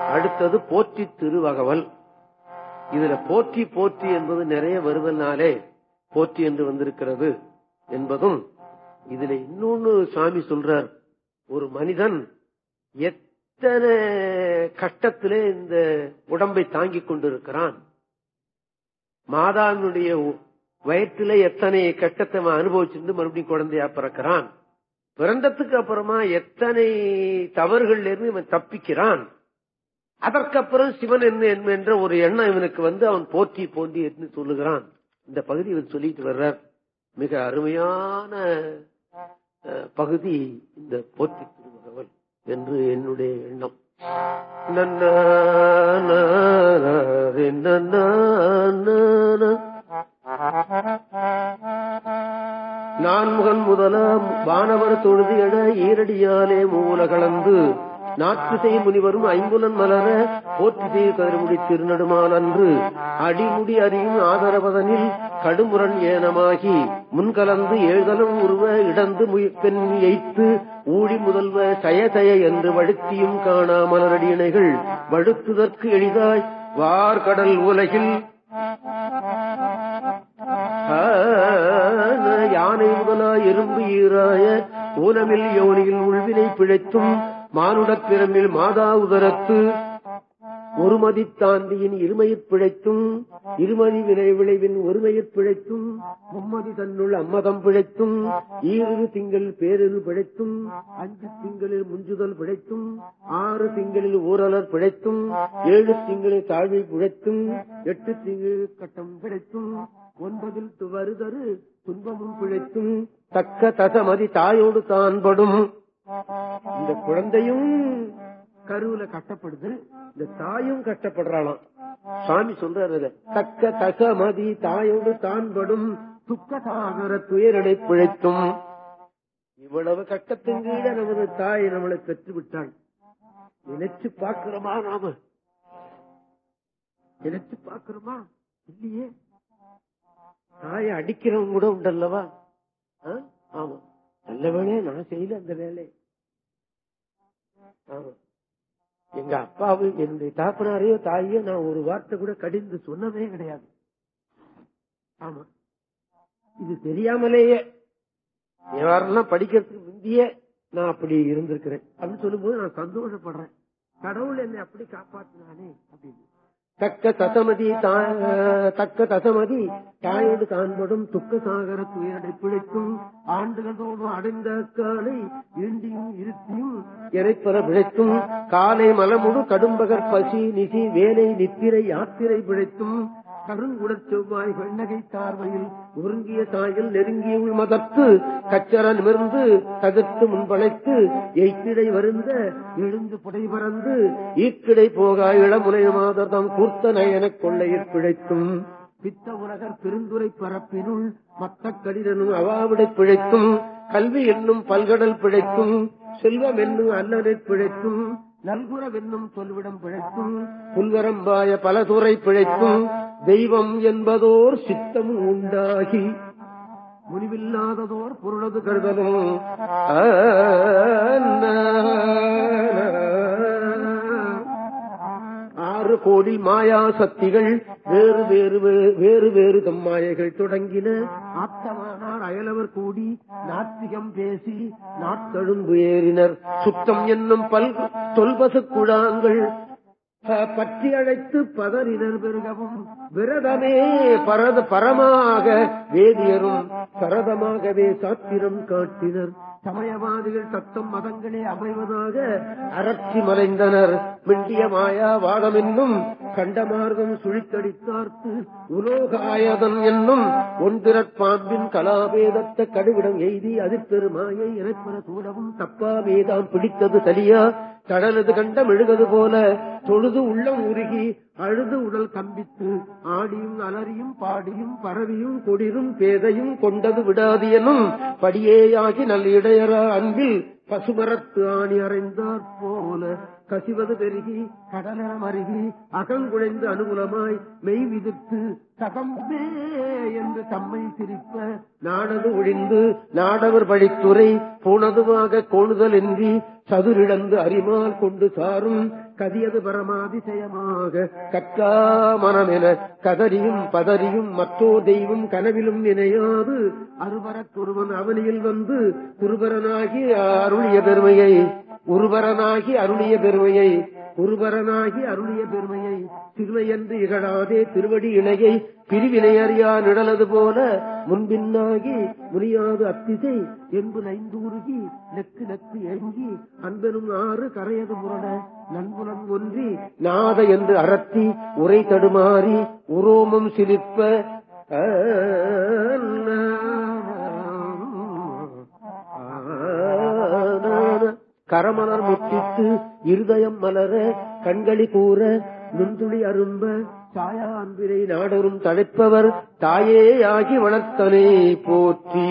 அடுத்தது போற்றி திருவகவல் இதுல போற்றி போற்றி என்பது நிறைய வருவதனாலே போற்றி என்று வந்திருக்கிறது என்பதும் இதுல இன்னொன்னு சாமி சொல்றார் ஒரு மனிதன் எத்தனை கஷ்டத்திலே இந்த உடம்பை தாங்கிக் கொண்டிருக்கிறான் மாதாவினுடைய வயிற்றிலே எத்தனை கஷ்டத்தை அவன் அனுபவிச்சிருந்து மறுபடியும் குழந்தையா பிறக்கிறான் பிறந்ததுக்கு அப்புறமா எத்தனை தவறுகள்ல இருந்து இவன் தப்பிக்கிறான் அதற்கப்புறம் சிவன் என்ன என்ன என்ற ஒரு எண்ணம் இவனுக்கு வந்து அவன் போற்றி போந்தி என்று சொல்லுகிறான் இந்த பகுதி இவன் சொல்லிட்டு வர்றார் மிக அருமையான அஹ், பகுதி இந்த போற்றி திருமகவல் என்று என்னுடைய எண்ணம் நன்னா, நாரே, நன்னா, நானா. நான்முகன் முதலாம் வானவர் தொழுது என ஈரடியாலே மூல கலந்து நாற்றுசை முனிவரும் ஐம்புலன் மலர போற்றுசை கதிர்முடி திருநடுமால் அன்று அடிமுடி அறியும் ஆதரவதனில் கடுமுரண் ஏனமாகி முன்கலந்து ஏழ்தலும் உருவ இடந்து பெண் எய்த்து ஊழி முதல்வ சய சய என்று வழுத்தியும் காணா மலரடியினைகள் வழுத்துதற்கு எளிதாய் வார்கடல் உலகில் ஆன யானை முதலாய் எறும்பு ஈராய ஊனமில் யோனியில் உள்வினை பிழைத்தும் மானுடப் பிறமில் மாதா உதரத்து ஒருமதி தாண்டியின் இருமையிற் பிழைத்தும் இருமதி வினை விளைவின் ஒருமையிற் பிழைத்தும் மும்மதி தன்னுள் அம்மதம் பிழைத்தும் ஈரு திங்கள் பேரில் பிழைத்தும் அஞ்சு திங்களில் முஞ்சுதல் பிழைத்தும் ஆறு திங்களில் ஊரலர் பிழைத்தும் ஏழு திங்களில் தாழ்வை பிழைத்தும் எட்டு திங்களில் கட்டம் பிழைத்தும் ஒன்பதில் வருதரு துன்பமும் பிழைத்தும் தக்க தசமதி தாயோடு தான் படும் இந்த குழந்தையும் கருவுல கட்டப்படுது இந்த தாயும் கட்டப்படுறாளாம் சுவாமி சொல்றாரு இத. தக்க தசமதி தாயோடு தான் படும் துக்க சாகர துயரடை பிழைத்தும் இவ்வளவு கட்டத்தின் கீழ நமது தாய் நம்மளை பெற்று விட்டாள் நினைச்சு பார்க்கிறோமா நாம நினைச்சு பார்க்கிறோமா இல்லையே தாயை அடிக்கிறவங்க கூட உண்டல்லவா ஆ? ஆமா நல்ல வேலையை நான் செய்யல அந்த வேலையை ஆமா எங்க அப்பாவும் என்னுடைய தாப்பனாரையோ தாயையோ நான் ஒரு வார்த்தை கூட கடிந்து சொன்னதே கிடையாது ஆமா இது தெரியாமலேயே யாரெல்லாம் படிக்கிறதுக்கு முந்தியே நான் அப்படி இருந்திருக்கிறேன் அப்படின்னு சொல்லும்போது நான் சந்தோஷப்படுறேன் கடவுள் என்னை அப்படி காப்பாற்றினானே அப்படின்னு தக்க தசமதி தா- தக்க தசமதி தாயோடு காண்படும் துக்க சாகர துயரடை பிழைத்தும் ஆண்டுகளோடு அடைந்த காலை ஈண்டியும் இருத்தியும் இறைப்பல பிழைத்தும் காலை மலமுடு கடும்பகர் பசி நிசி வேலை நித்திரை யாத்திரை பிழைத்தும் கருங்குடற் செவ்வாய் வெண்ணகை தார்வையில் ஒருங்கிய தாயில் நெருங்கிய உள்மதத்து கச்சர நிமிர்ந்து தவிர்த்து முன்பழைத்து எய்க்கிடை வருந்த எழுந்து புடை பறந்து ஈக்கிடை போகா இளமுனை மாதர்தம் கூர்த்த நயனக் கொள்ளையிற் பிழைத்தும் பித்த உலகர் பெருந்துரை பரப்பினுள் மத்த கடிதனும் அவாவிடை பிழைத்தும் கல்வி என்னும் பல்கடல் பிழைத்தும் செல்வம் என்னும் அல்லலிற் பிழைத்தும் நல்குறவென்னும் சொல்விடம் பிழைத்தும் புல்வரம்பாய பல துறை பிழைத்தும் தெய்வம் என்பதோர் சித்தம் உண்டாகி முடிவில்லாததோர் பொருளது கருதலும் ஆறு கோடி மாயா சக்திகள் வேறு வேறு வே- வேறு வேறு தம்மாயைகள் தொடங்கின ஆத்தமானார் அயலவர் கூடி நாத்திகம் பேசி நாட்கழும்பு ஏறினர் சுத்தம் என்னும் பல் தொல்பசு குழாங்கள் ப- பற்றி அழைத்து பதறினர் பெருகவும் விரதமே பரத பரமாக வேதியரும் சரதமாகவே சாத்திரம் காட்டினர் சமயவாதிகள் தத்தம் மதங்களே அமைவதாக அரற்றி மலைந்தனர் மிண்டிய மாயா வாதம் என்னும் கண்டமார்க்கம் சுழித்தடித்தார்த்து உலோகாயதன் என்னும் ஒன்றிறப்பாம்பின் கலாபேதத்த கடுவிடம் எய்தி அதிர்பெருமாயை இறைப்பன சூடவும் தப்பாமேதாம் பிடித்தது தலியா கடலது கண்ட மெழுகது போல தொழுது உள்ளம் உருகி அழுது உடல் கம்பித்து ஆடியும் அலறியும் பாடியும் பரவியும் கொடிரும் பேதையும் கொண்டது விடாது எனும் படியேயாகி நல் இடையற அன்பில் பசுமரத்து ஆணி அறைந்தாற் போல கசிவது பெருகி கடலென மருகி அகங்குழைந்து அனுகூலமாய் மெய் விதித்து தகம்பே என்று தம்மை சிரிப்ப நாடது ஒழிந்து நாடவர் பழித்துறை போனதுவாக கோணுதல் இன்றி சதுரிழந்து அரிமால் கொண்டு சாரும் கதியது பரமாதிசயமாக கற்றா மனமென கதறியும் பதறியும் மற்றோ தெய்வம் கனவிலும் நினையாது அருபரத்தொருவன் அவனியில் வந்து குருபரனாகி அருளிய பெருமையை உருபரனாகி அருளிய பெருமையை குருபரனாகி அருளிய பெருமையை சிறுமையன்று இகழாதே திருவடி இணையை பிரிவினை அறியா நிழலது போல முன்பின்னாகி முடியாது அத்திசை என்பு நைந்தூருகி நெக்கு நெக்கு எங்கி அன்பெனும் ஆறு கரையது முரண நண்புலம் ஒன்றி நாத என்று அறத்தி உரை தடுமாறி உரோமம் சிலிப்ப கரமலர் முட்டித்து இருதயம் மலர கண்களி கூற நுண்துளி அரும்ப சாயா அன்பினை நாடொரும் தழைப்பவர் தாயே ஆகி வளர்த்தனை போற்றி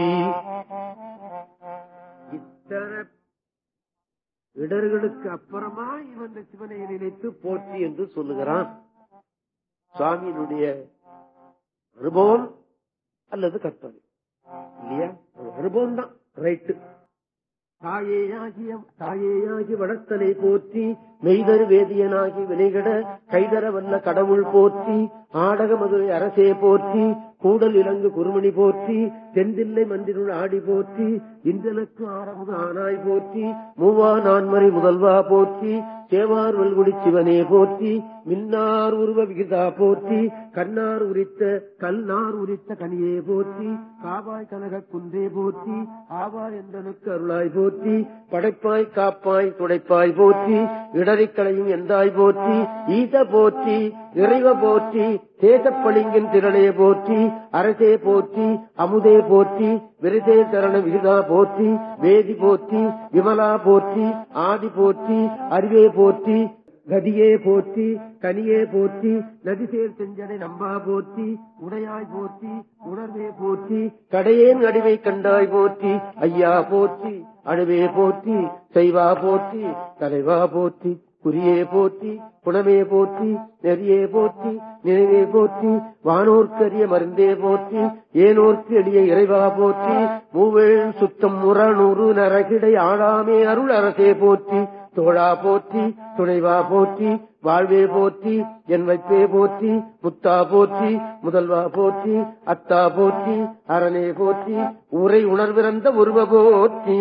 இத்தனை இடர்களுக்கு அப்புறமா இவன் இந்த சிவனை நினைத்து போற்றி என்று சொல்லுகிறான் சுவாமியினுடைய அனுபவம் அல்லது கற்பனை இல்லையா அனுபவம் தான் ரைட்டு தாயேயாகிய தாயேயாகி வளர்த்தலை போற்றி மெய்தரு வேதியனாகி வினைகட கைதர வல்ல கடவுள் போற்றி ஆடக மதுரை அரசே போற்றி கூடல் இலங்கு குருமணி போற்றி தென்தில்லை மந்திருள் ஆடி போற்றி இன்றனுக்கு ஆரமுது ஆனாய் போற்றி மூவா நான்மறை முதல்வா போற்றி சேவார் வல்குடி சிவனே போற்றி மின்னார் உருவ விகிதா போற்றி கண்ணார் உரித்த கல்நார் உரித்த கனியே போற்றி காவாய் கனக குன்றே போற்றி ஆவாய் என்றனுக்கு அருளாய் போற்றி படைப்பாய் காப்பாய் துடைப்பாய் போற்றி இடறிக்களையும் எந்தாய் போற்றி ஈச போற்றி இறைவ போற்றி தேசப்பளிங்கின் திரளே போற்றி அரசே போற்றி அமுதே போற்றி விருதே சரண விகிதா போற்றி வேதி போற்றி விமலா போற்றி ஆதி போற்றி அறிவே போற்றி கதியே போற்றி கனியே போற்றி நதிசேர் செஞ்சடை நம்பா போற்றி உடையாய் போற்றி உணர்வே போற்றி கடையேன் அடிவை கண்டாய் போற்றி ஐயா போற்றி அணுவே போற்றி செய்வா போற்றி தலைவா போற்றி குறியே போற்றி குணமே போற்றி நெறியே போற்றி நினைவே போற்றி வானோர்க்கரிய மருந்தே போற்றி ஏனோர்க்கு எளிய இறைவா போற்றி மூவேள் சுத்தம் முரணூறு நரகிடை ஆளாமே அருள் அரசே போற்றி தோழா போற்றி துணைவா போற்றி வாழ்வே போற்றி என் வைப்பே போற்றி முத்தா போற்றி முதல்வா போற்றி அத்தா போற்றி அரணே போற்றி உரை உணர்விறந்த உருவ போற்றி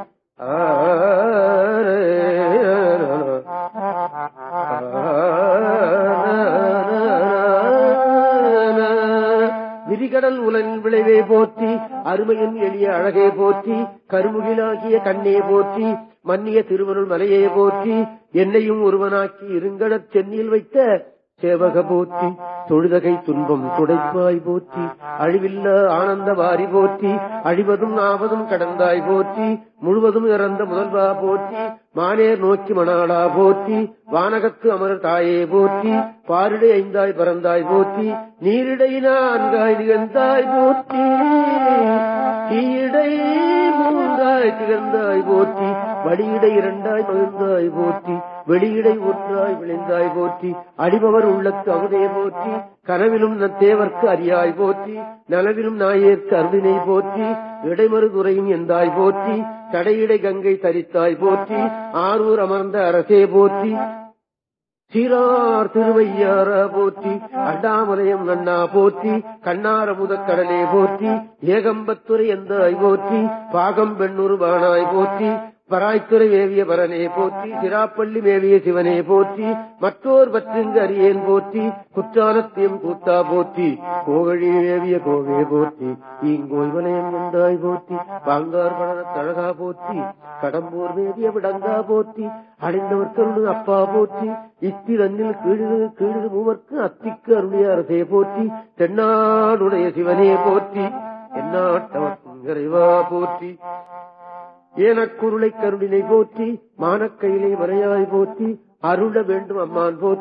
விரிகடல் உலன் விளைவே போற்றி அருமையின் எளிய அழகே போற்றி கருமுகிலாகிய கண்ணே போற்றி மன்னிய திருவருள் மலையே போற்றி என்னையும் ஒருவனாக்கி இருங்கடச் சென்னியில் வைத்த சேவக போற்றி தொழுதகை துன்பம் துடைப்பாய் போற்றி அழிவில்ல ஆனந்த வாரி போற்றி அழிவதும் ஆவதும் கடந்தாய் போற்றி முழுவதும் இறந்த முதல்வா போற்றி மானேர் நோக்கி மணாளா போற்றி வானகத்து அமர் தாயே போற்றி பாரிடை ஐந்தாய் பறந்தாய் போற்றி நீரிடை நான்காய் நிகழ்ந்தாய் போற்றி தீயிடை மூன்றாய் திகழ்ந்தாய் போற்றி வழியிடை இரண்டாய் மகிழ்ந்தாய் போற்றி வெளியிடை ஒன்றாய் விளைந்தாய் போற்றி அடிபவர் உள்ளத்து அமுதே போற்றி கனவிலும் தேவர்க்கு அறியாய் போற்றி நலவிலும் நாயேற்கு அருளினை போற்றி இடைமறு துறையும் எந்தாய் போற்றி தடையிடை கங்கை தரித்தாய் போற்றி ஆரூர் அமர்ந்த அரசே போற்றி சீரார் திருவையார போற்றி அண்ணாமலையம் நன்னா போற்றி கண்ணார முதக்கடலே போற்றி ஏகம்பத்துறை எந்தாய் போற்றி பாகம் பெண்ணுரு பானாய் போற்றி பராய்த்துறை மேவிய பரனே போற்றி சிராப்பள்ளி மேவிய சிவனே போற்றி மற்றோர் பற்றிங்கு அரியேன் போற்றி குற்றாலத்தியம் கூத்தா போற்றி கோகழி மேவிய கோவே போற்றி ஈங்கோய் வலயம் எந்தாய் போற்றி பாங்கார் படனத் தழகா போற்றி கடம்பூர் மேவிய விடங்கா போற்றி அடைந்தவர்க்கு அப்பா போற்றி இத்தி தன்னில் கீழு கீழு மூவர்க்கு அத்திக்கு அருளிய அரசே போற்றி தென்னாடுடைய சிவனே போற்றி என்னாட்டவர்க்கும் இறைவா போற்றி ஏனக்குருளை கருளினை போற்றி மானக்கையிலை மறையாய் போற்றி அருள வேண்டும் அம்மான் போற்றி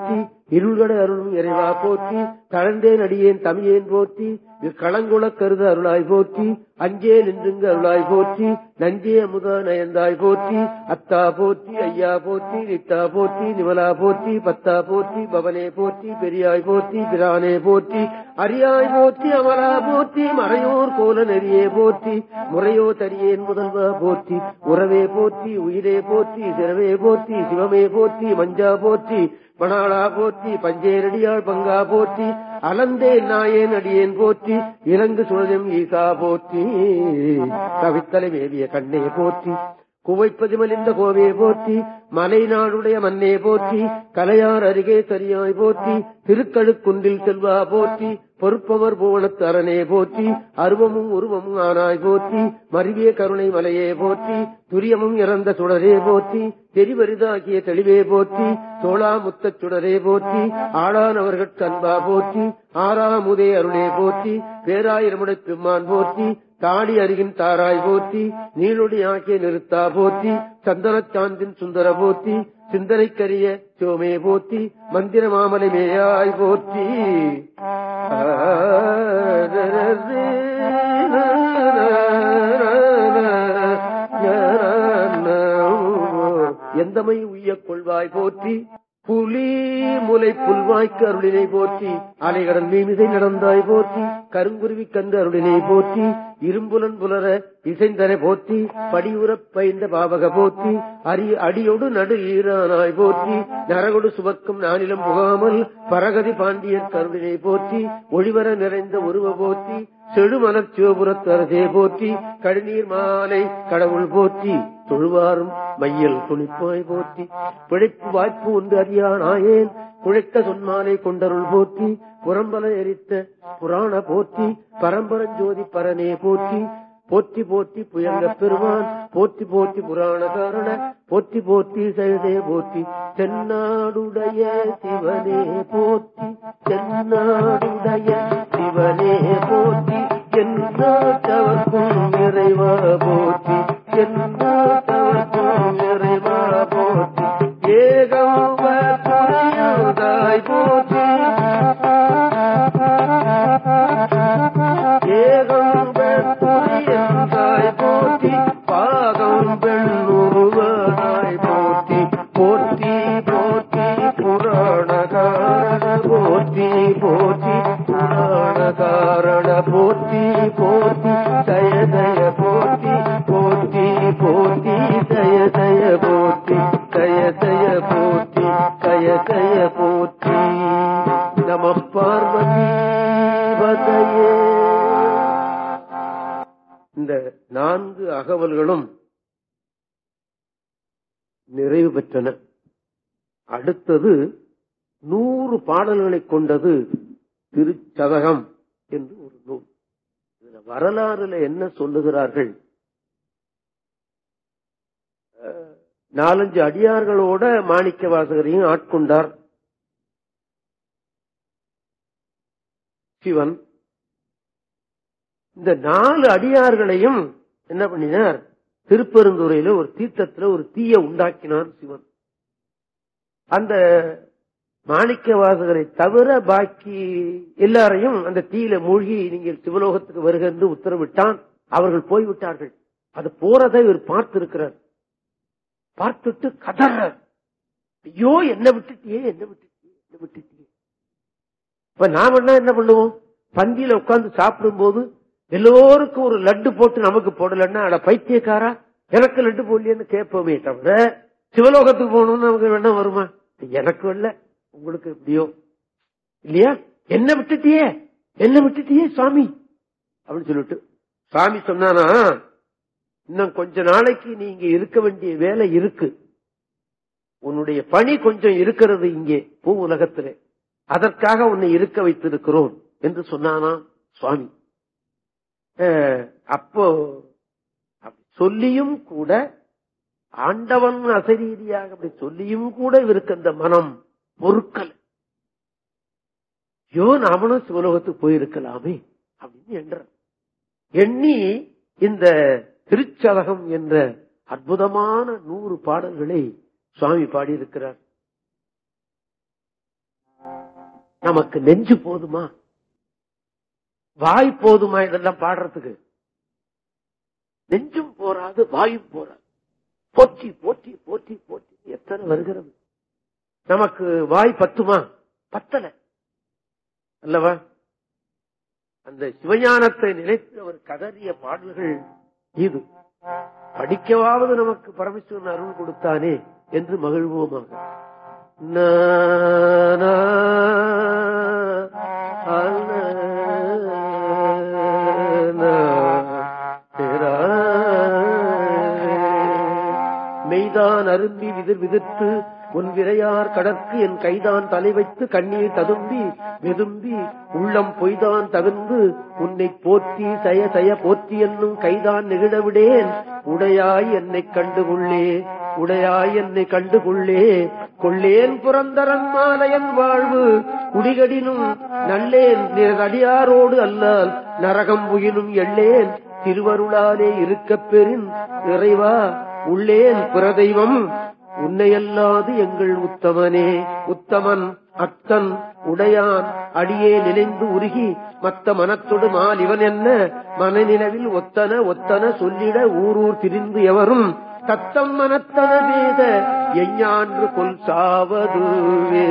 இருள்கட அருளும் இறைவா போற்றி தளர்ந்தேன் அடியேன் தமியேன் போற்றி களங்குள கருத அருளாய் போற்றி அஞ்சே நின்றுங்க அருளாய் போற்றி நஞ்சே அமுத நயந்தாய் போற்றி அத்தா போற்றி ஐயா போற்றி நித்தா போற்றி நிமலா போற்றி பத்தா போற்றி பவனே போற்றி பெரியாய் போற்றி பிரானே போற்றி அரியாய் போற்றி அமலா போற்றி மறையோர் கோல நெறியே போற்றி முறையோ தரியேன் முதல்வா போற்றி உறவே போற்றி உயிரே போற்றி சிறவே போற்றி சிவமே போற்றி மஞ்சா போற்றி மணாளா போற்றி பஞ்சேரடியாள் பங்கா போற்றி அலந்தே நாயேன் அடியேன் போற்றி இலங்கு சுழலும் ஈசா போற்றி கவித்தலை மேவிய கண்ணே போற்றி குவைப்பதிமலிந்த கோவே போற்றி மலை நாடுடைய மண்ணே போற்றி கலையார் அருகே சரியாய் போற்றி திருக்கழுக்குன்றில் செல்வா போற்றி பொறுப்பவர் புவனத்து அரணே போற்றி அருவமும் உருவமும் ஆனாய் போற்றி மருவிய கருணை மலையே போற்றி துரியமும் இறந்த சுடரே போற்றி தெரிவரிதாகிய தெளிவே போற்றி சோழா முத்தச் சுடரே போற்றி ஆளானவர்கள் அன்பா போற்றி ஆறாமுதே அருளே போற்றி பேராயிரமுடை பெம்மான் போற்றி தாடி அருகின் தாராய் போற்றி நீளுடி ஆக்கிய நிறுத்தா போற்றி சந்தனச் சாந்தின் சுந்தர போற்றி சிந்தனைக்கரிய சோமே போற்றி மந்திர மாமலை மேயாய் போற்றி எந்தமை உய்யக் கொள்வாய் போற்றி புலி முலை புல்வாய்க்கு அருளினை போற்றி அலைகடல் மீமிசை நடந்தாய் போற்றி கருங்குருவி கண்டு அருளினை போற்றி இரும்புலன் புலர இசைந்தனை போற்றி படியுறப் பயின்ற பாவக போற்றி அரி அடியொடு நடு ஈரானாய் போற்றி நரகொடு சுவர்க்கும் நானிலம் புகாமல் பரகதி பாண்டியன் கருளினை போற்றி ஒளிவர நிறைந்த உருவ போற்றி செழுமலர் சிவபுரத்து அரசே போற்றி கடுநீர் மாலை கடவுள் போற்றி தொழுவாரும் மையல் துணிப்பாய் போற்றி பிழைப்பு வாய்ப்பு ஒன்று அறியானாயேன் குழைத்த சொன்மாலை கொண்டருள் போற்றி புறம்பல எரித்த புராண போற்றி பரம்பரஞ்சோதி பரனே போற்றி போற்றி போற்றி புயங்க பெருமான் போற்றி போற்றி புராண காரண போற்றி போற்றி சைதே போற்றி தென்னாடுடைய சிவனே போற்றி தென்னாடுடைய சிவனே போற்றி என்னாட்டவர்க்கும் இறைவா போற்றி என்னாட்டவர்க்கும் இறைவா போற்றி ஏகம்ப புரியுதாய் போற்றி ஏகம்ப புரியுதாய் போற்றி பாகம் பெண்ணுருவதாய் போற்றி போற்றி போற்றி புராண காரண போற்றி போற்றி புராண காரண போற்றி போற்றி ஜய ஜய போற்றி போற்றி போற்றி ஜய ஜய போற்றி ஜய ஜய போற்றி ஜய ஜய போற்றி நம பார்வதி பதையே இந்த நான்கு அகவல்களும் நிறைவு பெற்றன அடுத்தது நூறு பாடல்களை கொண்டது திருச்சதகம் என்று ஒரு நூல் இதுல வரலாறுல என்ன சொல்லுகிறார்கள் அஹ், நாலஞ்சு அடியார்களோட மாணிக்க வாசகரையும் ஆட்கொண்டார் சிவன் இந்த நாலு அடியார்களையும் என்ன பண்ணினார் திருப்பெருந்துறையில ஒரு தீர்த்தத்துல ஒரு தீய உண்டாக்கினான் சிவன் அந்த மாணிக்க வாசகரை தவிர பாக்கி எல்லாரையும் அந்த தீயில மூழ்கி நீங்கள் சிவலோகத்துக்கு வருக என்று உத்தரவிட்டான் அவர்கள் போய்விட்டார்கள் அது போறதை இவர் பார்த்திருக்கிறார் பார்த்துட்டு கதறார் ஐயோ என்ன விட்டுட்டியே என்ன விட்டுட்டியே என்ன விட்டுட்டியே இப்ப நாம என்ன என்ன பண்ணுவோம் பந்தியில உட்கார்ந்து சாப்பிடும் போது எல்லோருக்கும் ஒரு லட்டு போட்டு நமக்கு போடலன்னா அட பைத்தியக்காரா எனக்கு லட்டு போடலையேன்னு கேட்போமே தவிர சிவலோகத்துக்கு போகணும்னு நமக்கு வேணா வருமா எனக்கு இல்ல உங்களுக்கு எப்படியோ இல்லையா என்ன விட்டுட்டியே என்ன விட்டுட்டியே சுவாமி அப்படின்னு சொல்லிட்டு சுவாமி சொன்னானா இன்னும் கொஞ்ச நாளைக்கு நீங்க இருக்க வேண்டிய வேலை இருக்கு உன்னுடைய பணி கொஞ்சம் இருக்கிறது இங்கே பூ உலகத்திலே அதற்காக உன்னை இருக்க வைத்திருக்கிறோம் என்று சொன்னானா சுவாமி அஹ், அப்போ அப்படி சொல்லியும் கூட ஆண்டவன் அசரீதியாக அப்படி சொல்லியும் கூட இவருக்கு அந்த மனம் பொறுக்கல் யோ நாமளும் சிவலோகத்துக்கு போயிருக்கலாமே அப்படின்னு எண்றார் எண்ணி இந்த திருச்சதகம் என்ற அற்புதமான நூறு பாடல்களை சுவாமி பாடியிருக்கிறார் நமக்கு நெஞ்சு போதுமா வாய் போதுமா இதெல்லாம் பாடுறதுக்கு நெஞ்சும் போராது வாயும் போராது போற்றி போற்றி போற்றி போற்றி எத்தனை வருகிறது நமக்கு வாய் பத்துமா பத்தல அல்லவா அந்த சிவஞானத்தை நினைத்து அவர் கதறிய பாடல்கள் இது படிக்கவாவது நமக்கு பரமேஸ்வரன் அருள் கொடுத்தானே என்று மகிழ்வோமாக நா, நா, அல, நா, திரா. மெய்தான் அரும்பி விதிர் விதிர்த்து உன் விரையார் கடற்கு என் கைதான் தலை வைத்து கண்ணீர் ததும்பி வெதும்பி உள்ளம் பொய்தான் தவிர்ந்து உன்னை போற்றி சய சய போற்றி என்னும் கைதான் நெகிழவிடேன் உடையாய் என்னை கண்டுகொள்ளே உடையாய் என்னை கண்டுகொள்ளே கொள்ளேன் புறந்தரன் மாலையன் வாழ்வு குடிகடினும் நல்லேன் அடியாரோடு அல்லால் நரகம் புயினும் எள்ளேன் திருவருளாலே இருக்கப் பெறின் இறைவா உள்ளேன் பிறதெய்வம் உன்னையல்லாது எங்கள் உத்தமனே உத்தமன் அத்தன் உடையான் அடியே நினைந்து உருகி மத்த மனத்தொடு மால் இவன் என்ன மனநிலவில் ஒத்தன ஒத்தன சொல்லிட ஊரூர் திரிந்து எவரும் தத்தம் மனத்தன வேத எஞ்ஞான்று கொல் சாவதுவே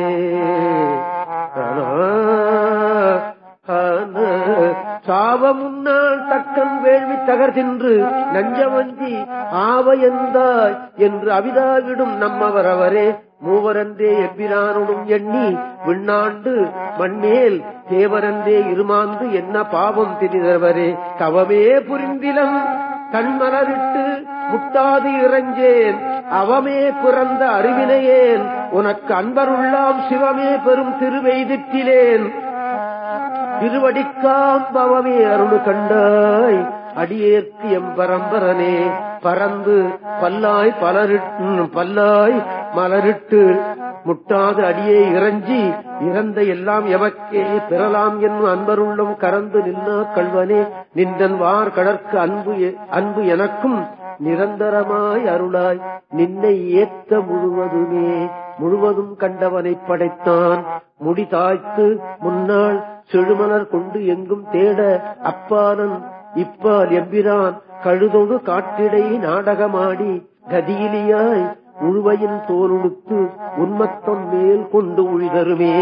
சாவ முன்னால் தக்கன் வேள்வி தகர்தின்று நஞ்சமஞ்சி ஆவ எந்தாய் என்று அவிதாவிடும் நம்மவரவரே மூவரன்றே எவ்விரானுடும் எண்ணி விண்ணாண்டு மண்மேல் தேவரன்றே இருமாந்து என்ன பாவம் திரிதவரே தவமே புரிந்திலம் கண்மலரிட்டு முட்டாது இறஞ்சேன் அவமே பிறந்த அறிவினையேன் உனக்கு அன்பருள்ளாம் சிவமே பெரும் திருவெய்திற்றிலேன் திருவடிக்காம் பவமே அருள் கண்டாய் அடியேற்கு எம் பரம்பரனே பறந்து பல்லாய் பலரிட்டு பல்லாய் மலரிட்டு முட்டாது அடியே இறஞ்சி இறந்த எல்லாம் எமக்கே பெறலாம் என்னும் அன்பருள்ளும் கறந்து நின்னா கல்வனே நின்றன் வார் கடற்கு அன்பு எ- அன்பு எனக்கும் நிரந்தரமாய் அருளாய் நின்னை ஏத்த முழுவதுமே முழுவதும் கண்டவனை படைத்தான் முடி தாய்த்து முன்னாள் செழுமலர் கொண்டு எங்கும் தேட அப்பானன் இப்பால் எம்பிரான் கழுதொடு காட்டிடை நாடகமாடி கதியிலியாய் உழுவையின் தோலுடுத்து உன்மத்தம் மேல் கொண்டு உழிதருமே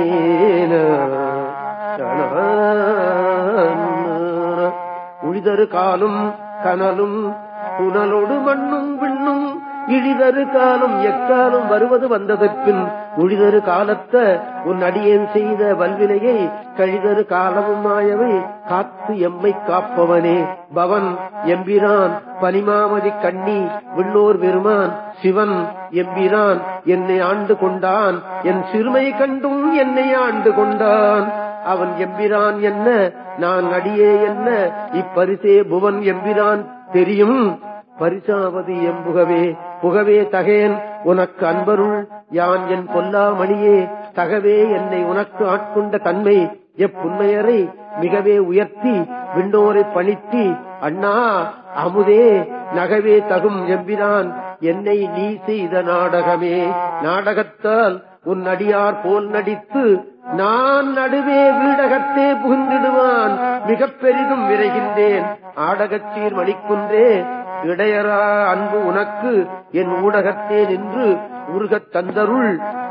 உழிதரு காலும் கனலும் புனலொடு மண்ணும் விண்ணும் இழிதரு காலம் எக்காலம் வருவது வந்ததற்பின் உழிதரு காலத்த உன் அடியேன் செய்த வல்வினையை கழிதரு காலமும் மாயவை காத்து எம்மை காப்பவனே பவன் எம்பிரான் பனிமாமதி கண்ணி விண்ணோர் பெருமான் சிவன் எம்பிரான் என்னை ஆண்டு கொண்டான் என் சிறுமை கண்டும் என்னை ஆண்டு கொண்டான் அவன் எம்பிரான் என்ன நான் அடியே என்ன இப்பரிசே புவன் எம்பிரான் தெரியும் பரிசாவது எம்புகவே புகவே தகேன் உனக்கு அன்பருள் யான் என் கொல்லாமணியே தகவே என்னை உனக்கு ஆட்கொண்ட தன்மை எப்புண்மையரை மிகவே உயர்த்தி விண்ணோரை பணித்தி அண்ணா அமுதே நகவே தகும் எம்பிரான் என்னை நீ செய்த நாடகமே நாடகத்தால் உன் அடியார் போல் நடித்து நான் நடுவே வீடகத்தே புகுந்திடுவான் மிகப் பெரிதும் விரைகின்றேன் ஆடகச்சீர் மணிக்குன்றே இடையரா அன்பு உனக்கு என் ஊடகத்தே நின்று உருகத் தந்தருள்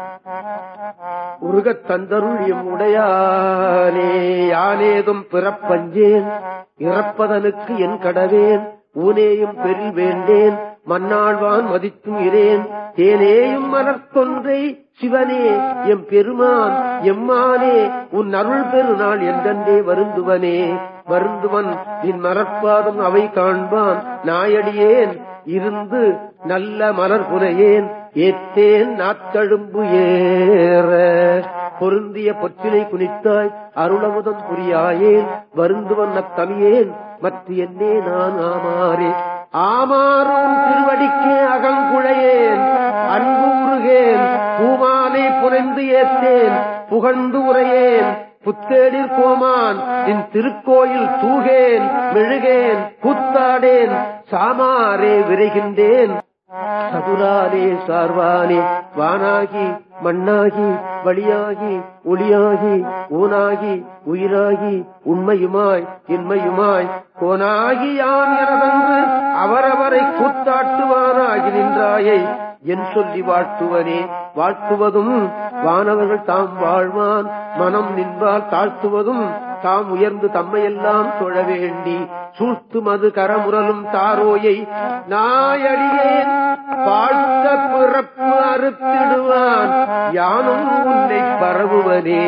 உருகத் தந்தருள் எம் உடையானே யானேதும் பிறப்பஞ்சேன் இறப்பதனுக்கு என் கடவேன் ஊனேயும் பெரில் வேண்டேன் மண்ணாழ்வான் மதித்தும் இரேன் தேனேயும் மலர்த்தொன்றை சிவனே எம் பெருமான் எம்மானே உன் அருள் பெருநாள் என்றென்றே வருந்துவனே வருந்துவன் நின் மலர்ப்பாதம் அவை காண்பான் நாயடியேன் இருந்து நல்ல மலர் புனையேன் ஏத்தேன் நாத்தழும்பு ஏற பொருந்திய பொற்றிலை குனித்தாய் அருளமுதம் புரியாயேன் வருந்துவன் அத்தமியேன் மற்ற என்னே நான் ஆமாறே ஆமாறும் திருவடிக்கே அகங்குழையேன் அன்பு உருகேன் பூமாலை புனைந்து ஏத்தேன் புகழ்ந்து உரையேன் புத்தேடிற் கோமான் என் திருக்கோயில் தூகேன் மெழுகேன் கூத்தாடேன் சாமாரே விரைகின்றேன் சதுராலே சார்வானே வானாகி மண்ணாகி வழியாகி ஒளியாகி ஊனாகி உயிராகி உண்மையுமாய் இன்மையுமாய் கோனாகி யான் எனதென்று அவரவரை கூத்தாட்டுவானாகி நின்றாயை என் சொல்லி வாழ்த்துவனே வாழ்த்துவதும் வானவர்கள் தாம் வாழ்வான் மனம் நின்பால் தாழ்த்துவதும் தாம் உயர்ந்து தம்மையெல்லாம் தொழ வேண்டி சூழ்த்து மது கரமுரலும் தாரோயை நாயடியேன் வாழ்த்த பிறப்பு அறுத்திடுவான் யானும் உன்னை பரவுவனே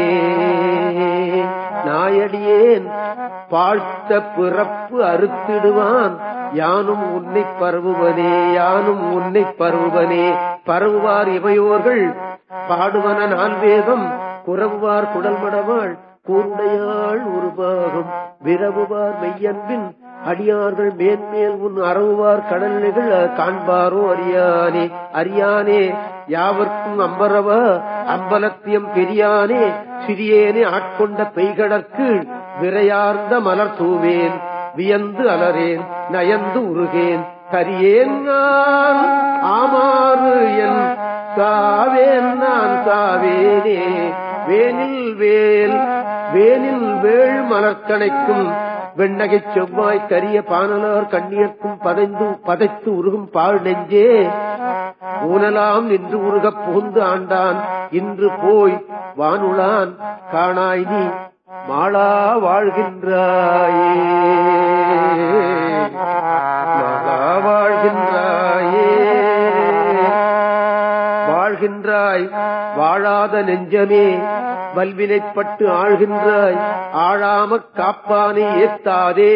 நாயடியேன் வாழ்த்த பிறப்பு அறுத்திடுவான் யானும் உன்னை பரவுவனே யானும் உன்னை பரவுவனே பரவுவார் இவையோர்கள் பாடுவன நான் வேதம் குறவுவார் குடல் மடவாள் கூருடையாள் ஒரு பாகம் விரவுவார் மெய்யன்பின் அடியார்கள் மேன்மேல் உன் அறவுவார் கடல்கள் காண்பாரோ அறியானே அறியானே யாவர்க்கும் அம்பரவா அம்பலத்தியம் பெரியானே சிறியேனே ஆட்கொண்ட பெய்கடற்கு விரையார்ந்த மலர் தூவேன் வியந்து அலரேன் நயந்து உருகேன் கரியேன் நான் ஆமாறு என் சாவேன் நான் சாவேனே வேனில் வேல் வேனில் வேள் மலர்கணைக்கும் வெண்ணகை செவ்வாய் கரிய பானலார் கண்ணியர்க்கும் பதைந்து பதைத்து உருகும் பாழ் நெஞ்சே ஊனலாம் நின்று உருகப் புகுந்து ஆண்டான் இன்று போய் வானுளான் காணாய் நீ மாளா வாழ்கின்றாயே மாளா வாழ்கின்றாயே வாழ்கின்றாய் வாழாத நெஞ்சமே வல்வினைப்பட்டு ஆழ்கின்றாய் ஆழாமற் காப்பானை ஏத்தாதே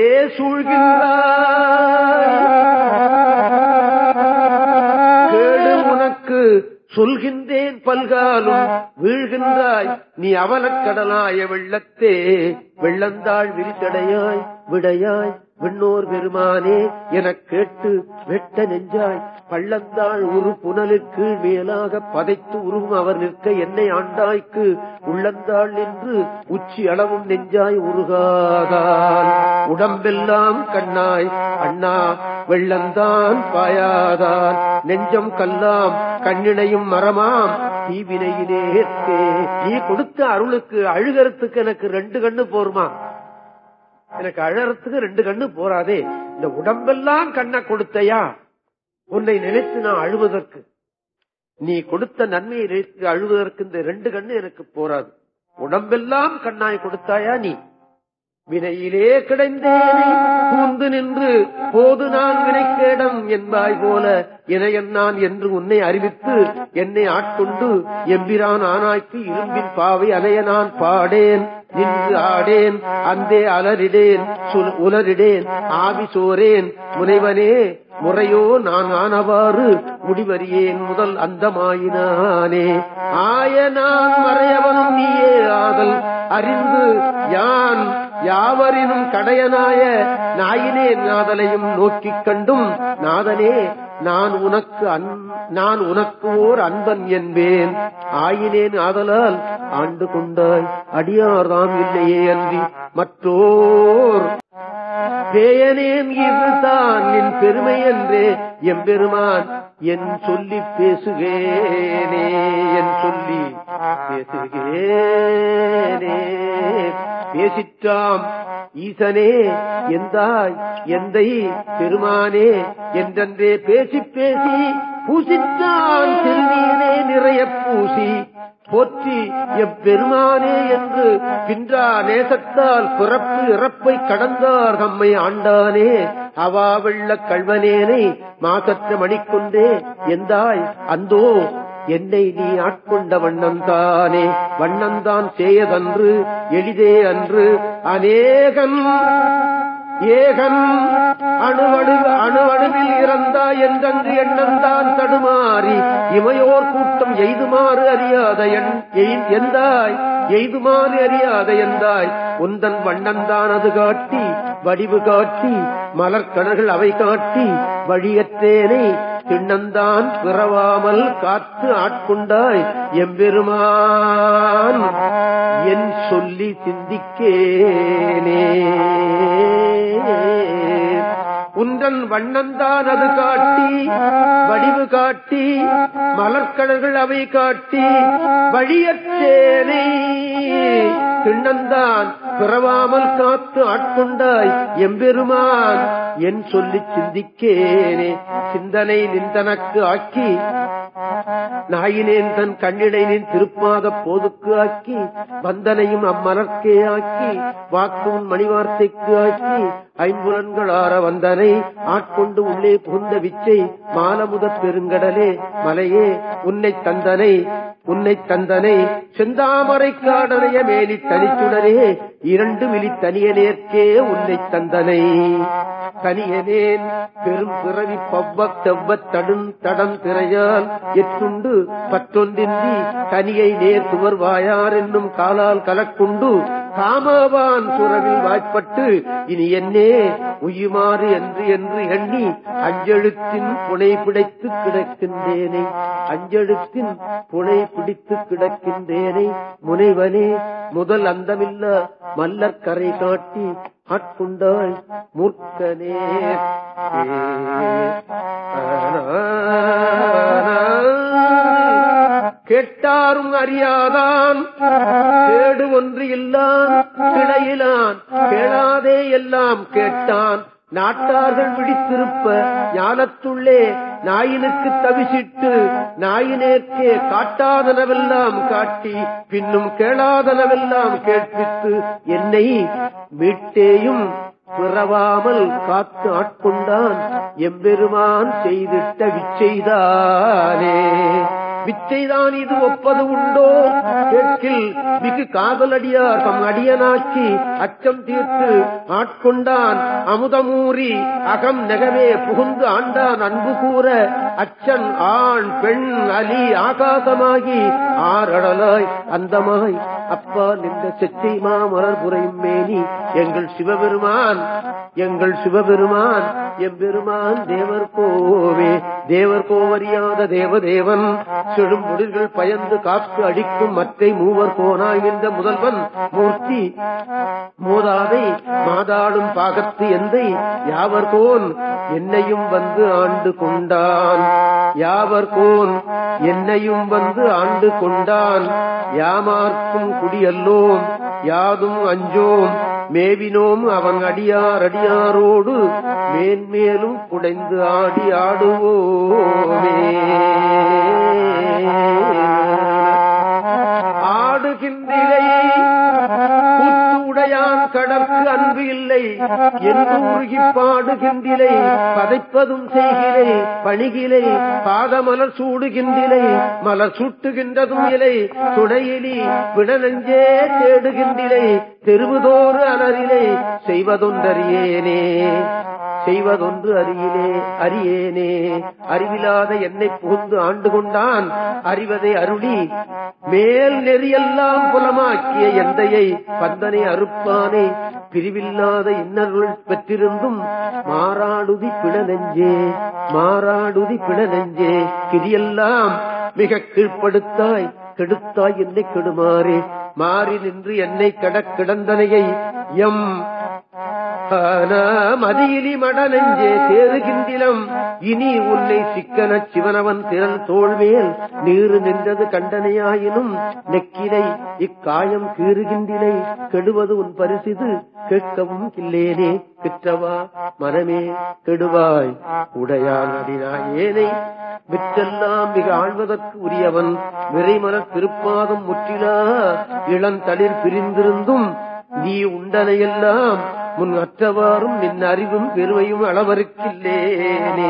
சூழ்கின்றாய் கேடு உனக்கு சொல்கின்றேன் பல்காலும் வீழ்கின்றாய் நீ அவலக்கடலாய வெள்ளத்தே வெள்ளந்தாள் விரித்தடையாய் விடையாய் விண்ணோர் பெருமானே எனக் கேட்டு வெட்ட நெஞ்சாய் பள்ளந்தாள் ஒரு புனலுக்கு மேலாக பதைத்து உருவும் அவர் நிற்க என்னை ஆண்டாய்க்கு உள்ளந்தாள் நின்று உச்சி அளவும் நெஞ்சாய் உருகாதால் உடம்பெல்லாம் கண்ணாய் அண்ணா வெள்ளந்தான் பாயாதால் நெஞ்சம் கல்லாம் கண்ணினையும் மரமாம் தீவினையினேற்கே நீ கொடுத்த அருளுக்கு அழுகறதுக்கு எனக்கு ரெண்டு கண்ணு போருமா எனக்கு அழறதுக்கு ரெண்டு கண்ணு போறாதே இந்த உடம்பெல்லாம் கண்ணை கொடுத்தையா உன்னை நினைத்து நான் அழுவதற்கு நீ கொடுத்த நன்மையை நினைத்து அழுவதற்கு இந்த ரெண்டு கண்ணு எனக்கு போராது உடம்பெல்லாம் கண்ணாய் கொடுத்தாயா நீ வினையிலே கிடைந்தேனே கூந்து நின்று போது நான் வினைக்கேடம் என்பாய் போல இணையன் நான் என்று உன்னை அறிவித்து என்னை ஆட்கொண்டு எம்பிரான் ஆனாய்க்கு இரும்பின் பாவை அலைய நான் பாடேன் நின்று ஆடேன் அந்தே அலறிடேன் சுல்- உலரிடேன் ஆவி சோரேன் முனைவனே முறையோ நான் ஆனவாறு முடிவறியேன் முதல் அந்தமாயினானே ஆய நான் மறையவனும் நீயே ஆதல் அறிந்து யான் யாவரினும் கடையனாய நாயினேன் நாதலையும் நோக்கிக் கண்டும் நாதனே நான் உனக்கு அன் நான் உனக்கு ஓர் அன்பன் என்பேன் ஆயினேன் ஆதலால் ஆண்டு கொண்டாய் அடியார்தாம் இல்லையே அன்றி மற்றோர் பேயனேன் இதுதான் என் பெருமை என்றே எம்பெருமான் என் சொல்லி பேசுகேனே என் சொல்லி பேசுகேனே பேசிற்றாம் ஈசனே எந்தாய் எந்தை பெருமானே என்றென்றே பேசி பேசி பூசித்தான் திருநீரே நிறைய பூசி போற்றி எப்பெருமானே என்று பின்றா நேசத்தால் பிறப்பு இறப்பை கடந்தார் தம்மை ஆண்டானே அவா வெள்ள கல்வனேனை மாசற்ற மணிக்கொண்டே எந்தாய் அந்தோ என்னை நீ ஆட்கொண்ட வண்ணந்தானே வண்ணந்தான் செய்யதன்று எளிதே அன்று அநேகன் ஏகன் அணுவணு அணுவணுவில் இறந்தா என்றென்று எண்ணந்தான் தடுமாறி இமையோர் கூட்டம் எய்துமாறு அறியாத எண் எய்- எந்தாய் எய்துமாறு அறியாத எந்தாய் உந்தன் வண்ணந்தான் அது காட்டி வடிவு காட்டி மலர்கடல்கள் அவை காட்டி வழியற்றேனை திண்ணந்தான் பிறவாமல் காத்து ஆட்கொண்டாய் எம்பெருமான் என் சொல்லி சிந்திக்கேனே உன்றன் தன் வண்ணந்தான் அது காட்டி வடிவு காட்டி மலர்கடல்கள் அவை காட்டி வழியற்றேனை திண்ணந்தான் பிறவாமல் காத்து ஆட்கொண்டாய் எம்பெருமான் என் சொல்லி சிந்திக்கேனே சிந்தனை நிந்தனக்கு ஆக்கி நாயினேன் தன் கண்ணிடை நின் திருப்பாத போதுக்கு ஆக்கி வந்தனையும் அம்மலர்க்கே ஆக்கி வாக்கும் மணிவார்த்தைக்கு ஆக்கி ஐம்புலன்கள் ஆற வந்தனை ஆட்கொண்டு உள்ளே புகுந்த விச்சை மாலமுதற் பெருங்கடலே மலையே உன்னை தந்தனை உன்னை தந்தனை செந்தாமரை காடனைய மேலி தனிச்சுடரே இரண்டு மிலி தனியனேற்கே உன்னை தந்தனை தனியனேன் பெரும் பிறவி பவ்வக் செவ்வத் தடும் தடம் திரையால் எட்டுண்டு பற்றொன்றின்றி தனியை நேர் துவர்வாயார் என்னும் காலால் கலக்குண்டு காமவான் சுரவில் வாய்ப்பட்டு இனி என்னே உயுமாறு என்று என்று எண்ணி அஞ்செழுத்தின் புனை பிடித்து கிடக்கின்றேனே அஞ்செழுத்தின் புனை பிடித்து கிடக்கின்றேனே முனைவனே முதல் அந்தமில்ல மல்லர் கரை காட்டி ஆட்கொண்டாய் மூர்க்கனே கேட்டாரும் அறியாதான் கேடு ஒன்று இல்லான் கிளையிலான் கேளாதே எல்லாம் கேட்டான் நாட்டார்கள் விழித்திருப்ப ஞானத்துள்ளே நாயினுக்கு தவிசிட்டு நாயினேற்கே காட்டாதனவெல்லாம் காட்டி பின்னும் கேளாதனவெல்லாம் கேட்பித்து என்னை மீட்டேயும் பிறவாமல் காத்து ஆட்கொண்டான் எம்பெருமான் செய்திட்ட விச்செய்தானே விச்சைதான் இது ஒப்பது உண்டோ கேட்கில் மிகு காதலடியார் தம் அடியனாக்கி அச்சம் தீர்த்து ஆட்கொண்டான் அமுதமூறி அகம் நெகமே புகுந்து ஆண்டான் அன்பு கூற அச்சன் ஆண் பெண் அலி ஆகாசமாகி ஆரடலாய் அந்தமாய் அப்பா நின்ற செச்சை மாமலர் புரையும் மேனி எங்கள் சிவபெருமான் எங்கள் சிவபெருமான் எம்பெருமான் தேவர் கோவே தேவர் கோவறியாத தேவதேவன் செழும் முடிர்கள் பயந்து காத்து அடிக்கும் மற்றை மூவர் கோனாய் என்ற முதல்வன் மூர்த்தி மோதாதை மாதாடும் பாகத்து எந்தை யாவர் கோன் என்னையும் வந்து ஆண்டு கொண்டான் யாவர் கோன் என்னையும் வந்து ஆண்டு கொண்டான் யாமார்க்கும் குடியல்லோம் யாதும் அஞ்சோம் மேவினோம் அவன் அடியார் அடியாரோடு மேன்மேலும் குடைந்து ஆடி ஆடுவோமே ஆடுகின்றிலை கூத்து உடையான் கடற்கு அன்பு இல்லை என்று உருகி பாடுகின்றிலை பதைப்பதும் செய்கிலை பணிகிலை பாதமலர் சூடுகின்றிலை மலர் சூட்டுகின்றதும் இலை துணையிலி விடநெஞ்சே தேடுகின்றிலை தெருவுதோறு அலரிலை செய்வதொன்றறியேனே செய்வதொன்று அறியிலே அறியேனே அறிவிலாத என்னை புகுந்து ஆண்டு கொண்டான் அறிவதை அருளி மேல் நெறியெல்லாம் புலமாக்கிய எந்தையை பந்தனை அறுப்பானே பிரிவில்லாத இன்னருள் பெற்றிருந்தும் மாறாடுதி பிட நெஞ்சே மாறாடுதி பிட நெஞ்சே கிரியெல்லாம் மிக கீழ்ப்படுத்தாய் கெடுத்தாய் என்னை கெடுமாறே மாறி நின்று என்னை கடக் கிடந்தனையை எம் மதியிலி மட நெஞ்சே சேருகின்றிலம் இனி உன்னை சிக்கன சிவனவன் திறன் தோல்மேல் நீரு நின்றது கண்டனையாயினும் நெக்கிலை இக்காயம் கீறுகின்றிலை கெடுவது உன் பரிசிது கேட்கவும் இல்லேனே கிற்றவா மனமே கெடுவாய் உடையான் அடினாயேனை விற்றெல்லாம் மிக ஆழ்வதற்கு உரியவன் விரைமலர் திருப்பாதம் முற்றிலா இளந்தளிர் பிரிந்திருந்தும் நீ உண்டனையெல்லாம் முன் அற்றவாறும் நின் அறிவும் பெருமையும் அளவருக்கில்லேனே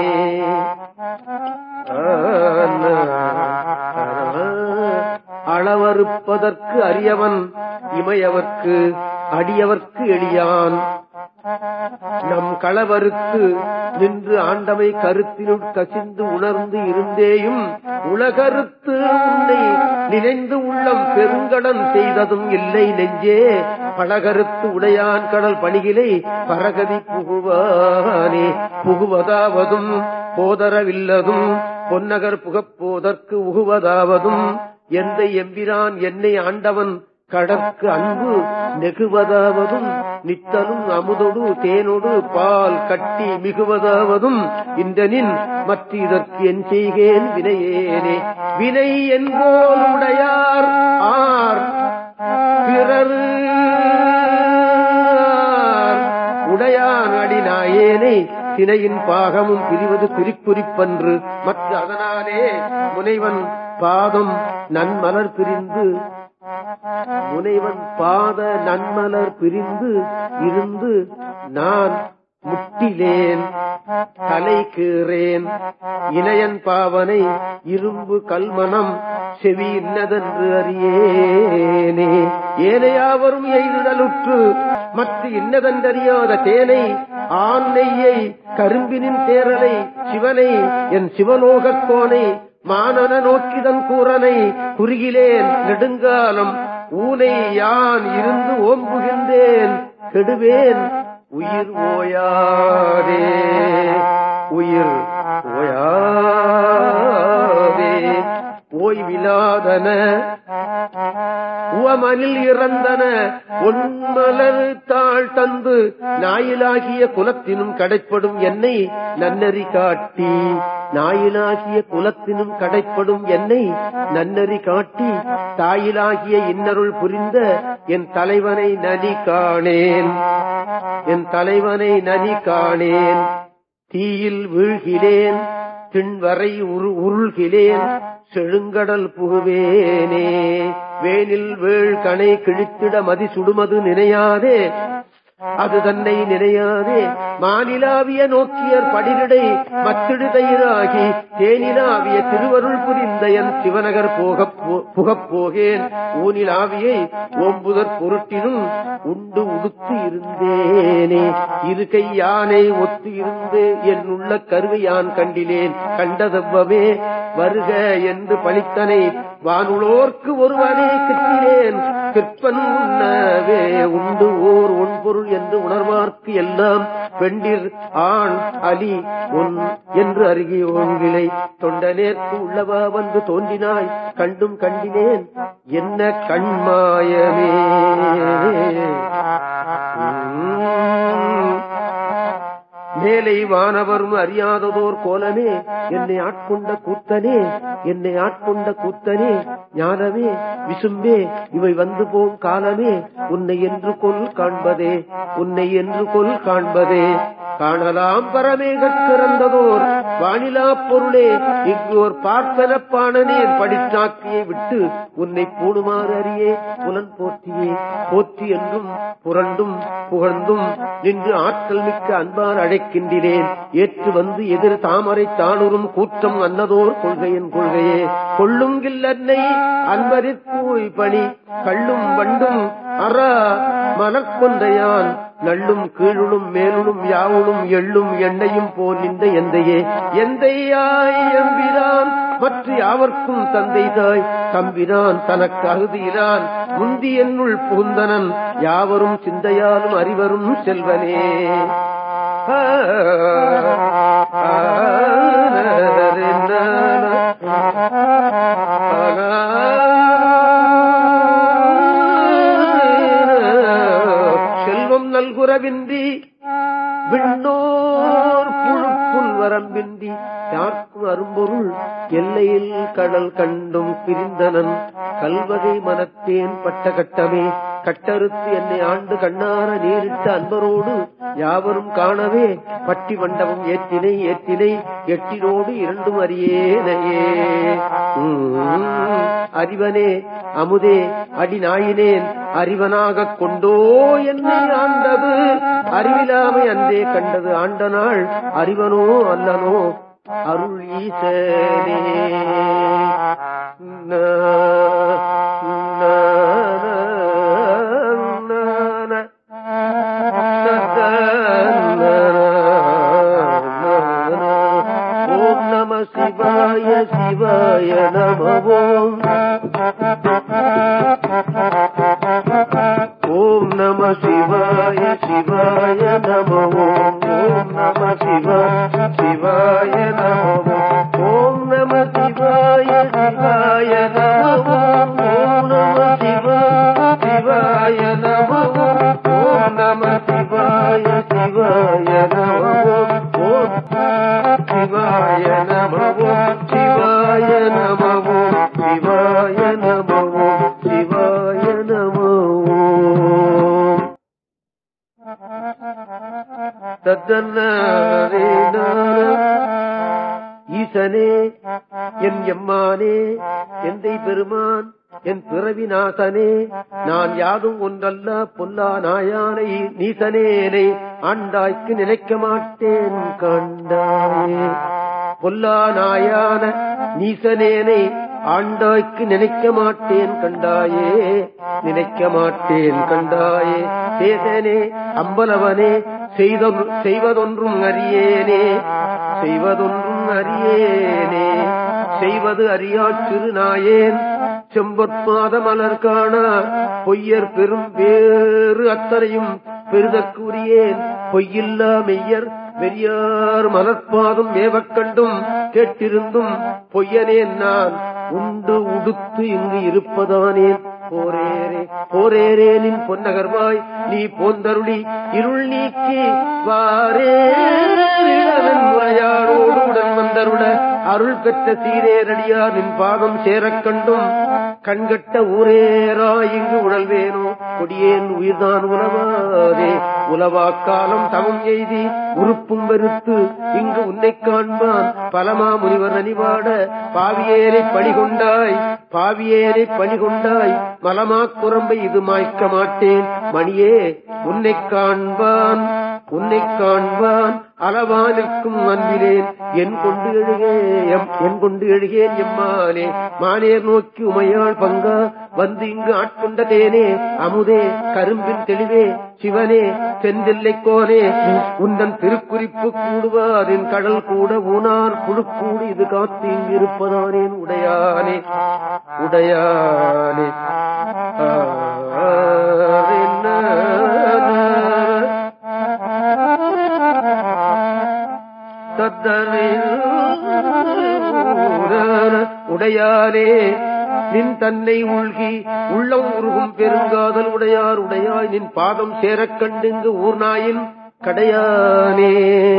அளவறுப்பதற்கு அரியவன் இமையவர்க்கு அடியவர்க்கு எளியான் நம் களவறுத்து நின்று ஆண்டமை கருத்தினுள் கசிந்து உணர்ந்து இருந்தேயும் உலகறுத்து உன்னை நினைந்து உள்ளம் பெருங்கடன் செய்ததும் இல்லை நெஞ்சே பழகருத்து உடையான் கடல் பணிகிலை பரகதி புகுவானே புகுவதாவதும் போதரவில்லதும் பொன்னகர் புகப்போதற்கு உகுவதாவதும் எந்த எம்பிரான் என்னை ஆண்டவன் கடற்கு அன்பு நெகுவதாவதும் நித்தலும் அமுதொடு தேனொடு பால் கட்டி மிகுவதாவதும் இந்தனின் மற்ற இதற்கு என் செய்கேன் வினையேனே வினை என்போல் உடையார் ஆர் பிறர் உடையான் அடிநாயேனை திணையின் பாகமும் பிரிவது பிரிக்குறிப்பன்று மற்ற அதனாலே முனைவன் பாதம் நன்மலர் பிரிந்து முனைவன் பாத நன்மலர் பிரிந்து இருந்து நான் முட்டிலேன் தலை கீறேன் இளையன் பாவனை இரும்பு கல்மனம் செவி இன்னதென்று அறியேனே ஏனையாவரும் எய்துதலுற்று மற்ற இன்னதென்றறியாத தேனை ஆண் நெய்யை கரும்பினின் தேரலை சிவனை என் சிவலோகக் கோனை மானன நோக்கிதன் கூறனை குறுகிலேன் நெடுங்காலம் ஊனை யான் இருந்து ஓம்புகின்றேன் கெடுவேன் உயிர் ஓயாதே உயிர் ஓயாதே ஓய்விலாதன உவமனில் இறந்தன ஒன்மலர் தாழ் தந்து நாயிலாகிய குலத்தினும் கடைப்படும் என்னை நன்னறி காட்டி நாயிலாகிய குலத்தினும் கடைப்படும் என்னை நன்னறி காட்டி தாயிலாகிய இன்னருள் புரிந்த என் தலைவனை நனி காணேன் என் தலைவனை நனி காணேன் தீயில் வீழ்கிறேன் திண்வரை உரு உருள்கிறேன் செழுங்கடல் புகுவேனே வேனில் வேள் கணை கிழித்திட மதி சுடுமது நினையாதே அது தன்னை நினையாதே மாநிலாவிய நோக்கியர் படிரிடை மத்திடுதயிராகி தேனிலாவிய திருவருள் புரிந்த என் சிவநகர் போகப் புகப் போகேன் ஊனிலாவியை ஓம்புதற் பொருட்டினும் உண்டு உடுத்து இருந்தேனே இருக்கை யானை ஒத்து இருந்து என் உள்ள கருவை யான் கண்டிலேன் கண்டதவ்வமே வருக என்று பணித்தனை வானுளோர்க்கு ஒருவனே கிட்டிலேன் கிற்பன் உண்ணவே உண்டு ஓர் ஒன்பொருள் என்று உணர்வார்க்கு எல்லாம் பெண்டிர் ஆண் அலி உன் என்று அருகே ஓங்கிலை தொண்டனேற்கு உள்ளவா வந்து தோன்றினாய் கண்டும் கண்டினேன் என்ன கண்மாயமே மேலை வானவரும் அறியாததோர் கோலனே என்னை ஆட்கொண்ட கூத்தனே என்னை ஆட்கொண்ட கூத்தனே ஞானமே விசும்பே இவை வந்து போம் காலமே உன்னை என்று கொல் காண்பதே உன்னை என்று கொல் காண்பதே காணலாம் பரமேகற் கிறந்ததோர் வானிலா பொருளே இங்கு ஒரு பார்ப்பனப்பானனேன் படித்தாக்கியை விட்டு உன்னை பூணுமாறு அறியே புலன் போற்றியே போற்றி என்றும் புரண்டும் புகழ்ந்தும் நின்று ஆற்றல் மிக்க அன்பார் அழைக்கின்றேன் ஏற்று வந்து எதிர் தாமரை தானுறும் கூற்றம் அன்னதோர் கொள்கையின் கொள்கையே கொள்ளும் கில்லன்னை அன்பரிற்பூய் பணி கள்ளும் வண்டும் அற மனக்கொந்தையான் நள்ளும் கீழுளும் மேலுளும் யாவுளும் எள்ளும் எண்ணையும் போல் இந்த எந்தையே எந்தையாய் எம்பிரான் மற்ற யாவர்க்கும் தந்தை தாய் தம்பிரான் தனக்கு அகுதியிலான் முந்தி என்னுள் புகுந்தனன் யாவரும் சிந்தையாலும் அறிவரும் செல்வனே செல்வம் நல்குறவின்றி விண்ணோர் புழுப்புல் வரம்பின்றி யார்க்கும் அரும்பொருள் எல்லையில் கடல் கண்டும் பிரிந்தனன் கல்வகை மனத்தேன் பட்ட கட்டமே கட்டறுத்து என்னை ஆண்டு கண்ணார நேரிட்ட அன்பரோடு யாவரும் காணவே பட்டி மண்டபம் ஏற்றினை ஏற்றினை எட்டினோடு இரண்டும் அறியேனையே உம், அறிவனே அமுதே அடிநாயினேன் அறிவனாகக் கொண்டோ என்னை ஆண்டது அறிவிலாமை அன்றே கண்டது ஆண்ட நாள் அறிவனோ அல்லனோ அருள் ஈசனே ந, ந, ந, ந, ந. ஓம் நம சிவாய சிவாய நம ஓம் ஓம் நம சிவாய சிவாய நம ஓம் ஓம் நம சிவாய சிவாய நம ஓம் நம சிவாய சிவாய நம ஓம் ஓம் நம சிவாய சிவாய நம ஓம் நம ஈசனே என் எம்மானே எந்தை பெருமான் என் பிறவி நாசனே நான் யாதும் ஒன்றல்ல பொல்லா நாயானை நீசனேனை ஆண்டாய்க்கு நினைக்க மாட்டேன் கண்டாயே பொல்லா நாயான நீசனேனை ஆண்டாய்க்கு நினைக்க மாட்டேன் கண்டாயே நினைக்க மாட்டேன் கண்டாயே சேதனே அம்பலவனே செய்த செய்வதொன்றும் அறியேனே செய்வதொன்றும் அறியேனே செய்வது அறியா சிறுநாயேன் செம்பொற்பாத மலர் காண பொய்யர் பெரும் வேறு அத்தனையும் பெருதற்குரியேன் பொய்யில்லா மெய்யர் பெரியார் மலர்பாதம் மேவக் கண்டும் கேட்டிருந்தும் பொய்யனேன் நான் உண்டு உடுத்து இங்கு இருப்பதானேன் போரேரே போரேரே நின் பொன்னகர்வாய் நீ போந்தருளி இருள் நீக்கி வாரே முறையாரோடு உடன் வந்தருட அருள் பெற்ற சீரேரடியார் நின் பாதம் சேரக் கண்டும் கண்கட்ட ஊரேரா இங்கு உழல்வேனோ கொடியேன் உயிர்தான் உலவாதே உலவாக்காலம் தவம் எய்தி உறுப்பும் வெறுத்து இங்கு உன்னை காண்பான் பலமா முனிவர் அணிவாட பாவியேனை பணிகொண்டாய் பாவியேனை பணிகொண்டாய் மலமா குரம்பை இது மாய்க்க மாட்டேன் மணியே உன்னை காண்பான் உன்னை காண்பான் அளவா நிற்கும் அன்பிலேன் என் கொண்டு எழுகேன் என் கொண்டு எழுகேன் எம்மானே மானேர் நோக்கி உமையாள் பங்கா வந்து இங்கு ஆட்கொண்ட தேனே அமுதே கரும்பின் தெளிவே சிவனே செந்தில்லை கோனே உந்தன் திருக்குறிப்பு கூடுவாரின் கடல் கூட ஊனார் புழுக்கூடி இது காத்து இங்கு இருப்பதானேன் உடையானே உடையானே உடையாரே நின் தன்னை உள்கி உள்ளம் உருகும் பெருங்காதல் உடையார் உடையாய் நின் பாதம் சேரக் கண்டுங்கு ஊர்நாயின் கடையானே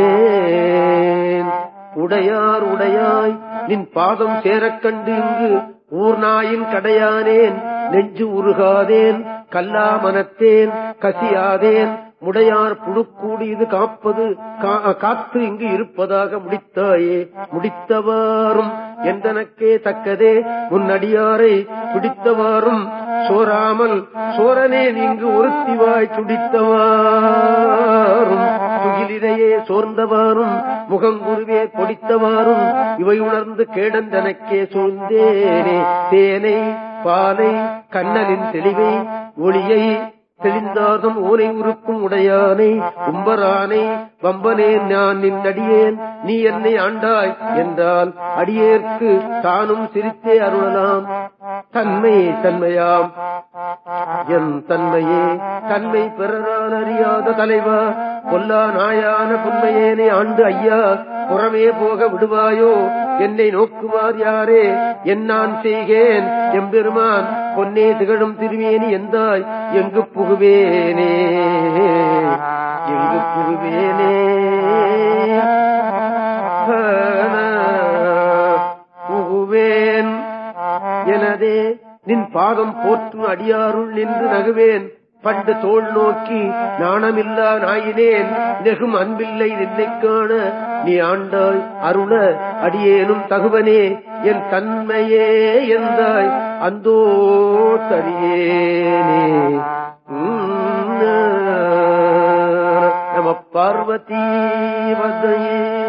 உடையார் உடையாய் நின் பாதம் சேரக் கண்டு இங்கு ஊர்நாயின் கடையானேன் நெஞ்சு உருகாதேன் கல்லா மனத்தேன் கசியாதேன் முடையார் புழுக்கூடி இது காப்பது காத்து இங்கு இருப்பதாக முடித்தாயே முடித்தவாறும் எந்தனக்கே தக்கதே உன்னடியாரை பிடித்தவாறும் சோராமல் சோரனே நீங்கு ஒருத்திவாய் சுடித்தவாறும் துகிலிரையே சோர்ந்தவாறும் முகங்குருவே பொடித்தவாறும் இவை உணர்ந்து கேடந்தனக்கே சூழ்ந்தேனே தேனை பாலை கண்ணலின் தெளிவை ஒளியை தெளிந்தார்தம் ஓனை உருக்கும் உடையானை கும்பரானை வம்பனேன் நான் நின் அடியேன் நீ என்னை ஆண்டாய் என்றால் அடியேற்கு தானும் சிரித்தே அருளலாம் தன்மை தன்மையாம் என் தன்மையே தன்மை பிறரால் அறியாத தலைவா பொல்லா நாயான புன்மையேனை ஆண்டு ஐயா புறமே போக விடுவாயோ என்னை நோக்குவார் யாரே என் நான் செய்கேன் எம்பெருமான் பொன்னே திகழும் திருமேனி எந்தாய் எங்கு புகுவேனே எங்கு புகுவேனே புகுவேன் எனதே நின் பாதம் போற்றும் அடியாருள் நின்று நகுவேன் பண்டு தோல் நோக்கி நாணமில்லா நாயினேன் நெகும் அன்பில்லை நின்னை காண நீ ஆண்டாய் அருள அடியேனும் தகுவனே என் தன்மையே எந்தாய் அந்தோ தரியேனே நம பார்வதி வதையே